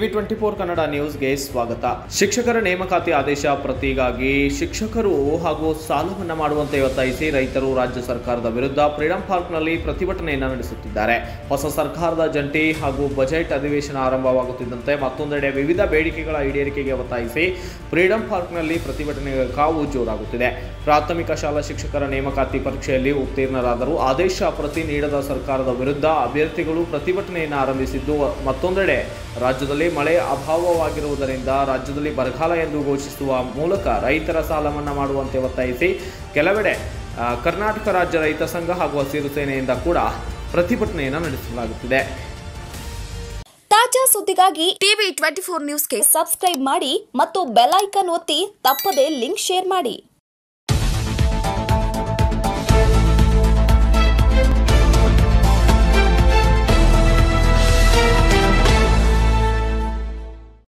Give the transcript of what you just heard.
TV twenty four Kannada ನ್ಯೂಸ್ಗೆ ಸ್ವಾಗತ ಶಿಕ್ಷಕರ ನೇಮಕಾತಿ ಆದೇಶ ಪ್ರತಿಗಾಗಿ ಶಿಕ್ಷಕರು ಹಾಗೂ ಸಾಲ ಮನ್ನಾ ಮಾಡುವಂತೆ ಒತ್ತಾಯಿಸಿ ರೈತರು ರಾಜ್ಯ ಸರ್ಕಾರದ ವಿರುದ್ಧ ಫ್ರೀಡಂ ಪಾರ್ಕ್ನಲ್ಲಿ ಪ್ರತಿಭಟನೆಯನ್ನು ನಡೆಸುತ್ತಿದ್ದಾರೆ ಹೊಸ ಸರ್ಕಾರದ ಜಂಟಿ ಹಾಗೂ ಬಜೆಟ್ ಅಧಿವೇಶನ ಆರಂಭವಾಗುತ್ತಿದ್ದಂತೆ ಮತ್ತೊಂದೆಡೆ ವಿವಿಧ ಬೇಡಿಕೆಗಳ ಈಡೇರಿಕೆಗೆ ಒತ್ತಾಯಿಸಿ ಫ್ರೀಡಂ ಪಾರ್ಕ್ನಲ್ಲಿ ಪ್ರತಿಭಟನೆಗಳ ಕಾವು ಜೋರಾಗುತ್ತಿದೆ ಪ್ರಾಥಮಿಕ ಶಾಲಾ ಶಿಕ್ಷಕರ ನೇಮಕಾತಿ ಪರೀಕ್ಷೆಯಲ್ಲಿ ಉತ್ತೀರ್ಣರಾದರೂ ಆದೇಶ ಪ್ರತಿ ನೀಡದ ಸರ್ಕಾರದ ವಿರುದ್ಧ ಅಭ್ಯರ್ಥಿಗಳು ಪ್ರತಿಭಟನೆಯನ್ನು ಆರಂಭಿಸಿದ್ದು ಮತ್ತೊಂದೆಡೆ ರಾಜ್ಯದಲ್ಲಿ ಮಳೆ ಅಭಾವವಾಗಿರುವುದರಿಂದ ರಾಜ್ಯದಲ್ಲಿ ಬರಗಾಲ ಎಂದು ಘೋಷಿಸುವ ಮೂಲಕ ರೈತರ ಸಾಲ ಮನ್ನಾ ಮಾಡುವಂತೆ ಒತ್ತಾಯಿಸಿ ಕೆಲವೆಡೆ ಆ, ಕರ್ನಾಟಕ ರಾಜ್ಯ ರೈತ ಸಂಘ ಹಾಗೂ ಹಸಿರು ಸೇನೆಯಿಂದ ಕೂಡ ಪ್ರತಿಭಟನೆಯನ್ನು ನಡೆಸಲಾಗುತ್ತಿದೆ ತಾಜಾ ಸುದ್ದಿಗಾಗಿ ಟಿವಿ ಟ್ವೆಂಟಿ ಫೋರ್ ನ್ಯೂಸ್ಗೆ ಸಬ್ಸ್ಕ್ರೈಬ್ ಮಾಡಿ ಮತ್ತು ಬೆಲ್ ಐಕಾನ್ ಒತ್ತಿ ತಪ್ಪದೇ ಲಿಂಕ್ ಶೇರ್ ಮಾಡಿ